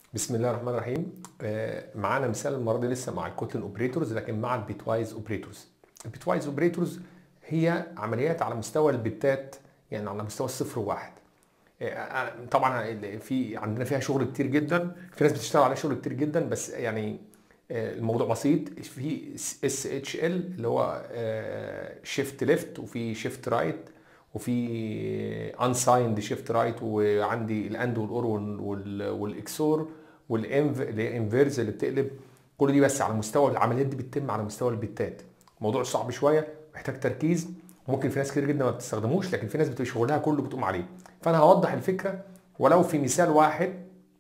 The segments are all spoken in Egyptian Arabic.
بسم الله الرحمن الرحيم آه، معانا مثال المره دي لسه مع الكوتلين اوبريتورز لكن مع البيتوايز اوبريتورز البيتوايز اوبريتورز هي عمليات على مستوى البتات يعني على مستوى الصفر وواحد آه، طبعا ال- في عندنا فيها شغل كتير جدا في ناس بتشتغل عليها شغل كتير جدا بس يعني آه، الموضوع بسيط في اس اتش ال اللي هو شيفت ليفت وفي شيفت رايت وفي انسايند شيفت رايت وعندي الاند والاور وال- وال- والاكسور والانف اللي هي انفيرز اللي بتقلب كل دي بس على مستوى العمليات دي بتتم على مستوى البتات موضوع صعب شويه محتاج تركيز ممكن في ناس كتير جدا ما بتستخدموش لكن في ناس بتبقى شغلها كله بتقوم عليه فانا هوضح الفكره ولو في مثال واحد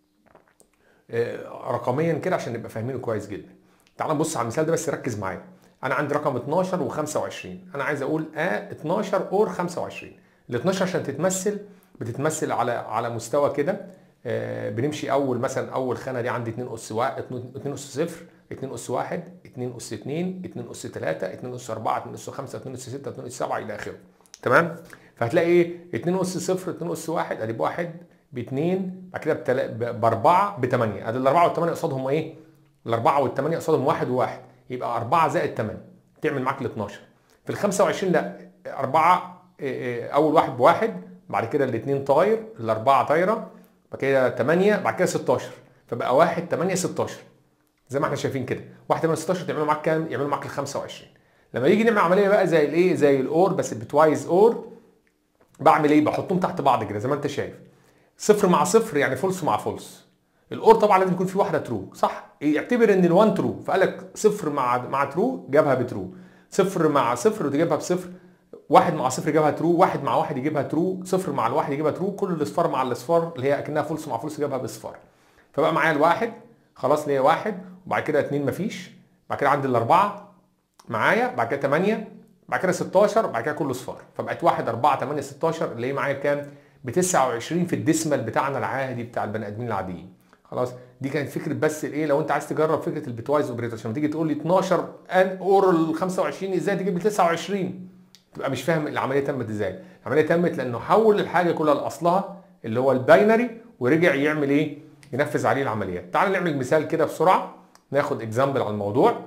آه، رقميا كده عشان نبقى فاهمينه كويس جدا تعال نبص على المثال ده بس ركز معايا انا عندي رقم 12 و25 انا عايز اقول ا 12 اور 25 ال 12 عشان تتمثل بتتمثل على على مستوى كده آه، بنمشي اول مثلا اول خانه دي عندي 2 اس 1 2 اس 0 2 اس 1 2 اس 2 2 اس 3 2 اس 4 2 اس 5 2 اس 6 2 اس 7 الى اخره تمام فهتلاقي ايه 2 اس 0 2 اس 1 ادي بواحد باثنين بعد كده بتلا- ب- باربعه بثمانيه ادي الاربعه والثمانيه قصادهم ايه؟ الاربعه والثمانيه قصادهم واحد وواحد يبقى اربعه زائد ثمانيه تعمل معاك ال 12 في ال 25 لا اربعه إيه، إيه، اول واحد بواحد بعد كده الاثنين طاير الاربعه طايره بعد كده 8 بعد كده 16 فبقى 1 8 16 زي ما احنا شايفين كده 1 8 16 تعملوا معاك كام؟ يعملوا معاك ال 25 لما يجي نعمل عمليه بقى زي الايه؟ زي الاور بس بتوايز اور بعمل ايه؟ بحطهم تحت بعض كده زي ما انت شايف صفر مع صفر يعني فولس مع فولس الاور طبعا لازم يكون في واحده ترو صح يعتبر ان ال1 ترو فقال لك صفر مع مع ترو جابها بترو صفر مع صفر وتجيبها بصفر واحد مع صفر يجيبها ترو واحد مع واحد يجيبها ترو صفر مع الواحد يجيبها ترو كل الاصفار مع الاصفار اللي هي اكنها فولس مع فولس يجيبها باصفار فبقى معايا الواحد خلاص ليا واحد وبعد كده اتنين مفيش بعد كده عندي الاربعه معايا بعد كده 8 بعد كده 16 بعد كده كله صفار فبقت 1 4 8 16 اللي هي معايا كام؟ ب 29 في الديسمال بتاعنا العادي بتاع البني ادمين العاديين خلاص دي كانت فكره بس الايه لو انت عايز تجرب فكره البيتوايز اوبريتور عشان تيجي تقول لي 12 ان اور ال 25 ازاي تجيب لي 29 تبقى مش فاهم العمليه تمت ازاي العمليه تمت لانه حول الحاجه كلها لاصلها اللي هو الباينري ورجع يعمل ايه ينفذ عليه العمليات تعال نعمل مثال كده بسرعه ناخد اكزامبل على الموضوع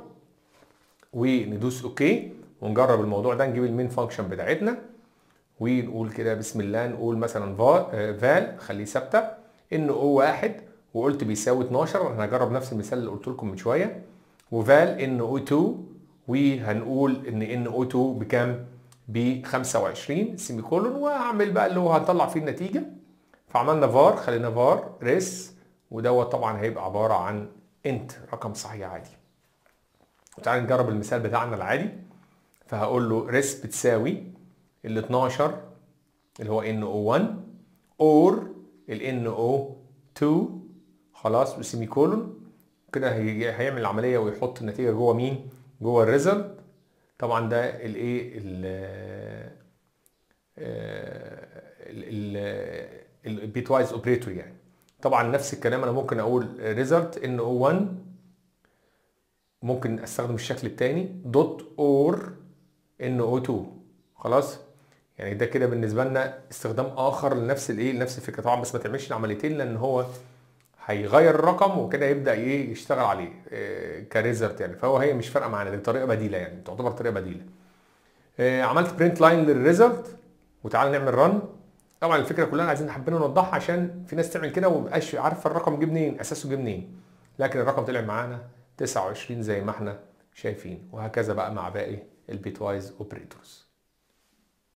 وندوس اوكي ونجرب الموضوع ده نجيب المين فانكشن بتاعتنا ونقول كده بسم الله نقول مثلا فا- آه، فال خليه ثابته ان او واحد وقلت بيساوي 12 انا هجرب نفس المثال اللي قلت لكم من شويه وفال ان او 2 وهنقول ان ان او 2 بكام؟ ب 25 سيمي كولون وهعمل بقى اللي هو هنطلع فيه النتيجه فعملنا فار خلينا فار ريس ودوت طبعا هيبقى عباره عن انت رقم صحيح عادي تعالى نجرب المثال بتاعنا العادي فهقول له ريس بتساوي ال 12 اللي هو ان او 1 اور ال ان او 2 خلاص وسيمي كولون كده هي- هيعمل العمليه ويحط النتيجه جوه مين؟ جوه الريزلت طبعا ده الايه ال البيت وايز اوبريتور يعني طبعا نفس الكلام انا ممكن اقول ريزلت ان او 1 ممكن استخدم الشكل الثاني دوت اور ان او 2 خلاص يعني ده كده بالنسبه لنا استخدام اخر لنفس الايه لنفس الفكره طبعا بس ما تعملش العمليتين لان هو هيغير الرقم وكده يبدا ايه يشتغل عليه إيه كريزلت يعني فهو هي مش فارقه معانا دي طريقه بديله يعني تعتبر طريقه بديله إيه عملت برنت لاين للريزلت وتعالى نعمل رن طبعا الفكره كلها عايزين حابين نوضحها عشان في ناس تعمل كده ومبقاش عارفه الرقم جه منين اساسه جه منين لكن الرقم طلع معانا 29 زي ما احنا شايفين وهكذا بقى مع باقي البيت وايز اوبريتورز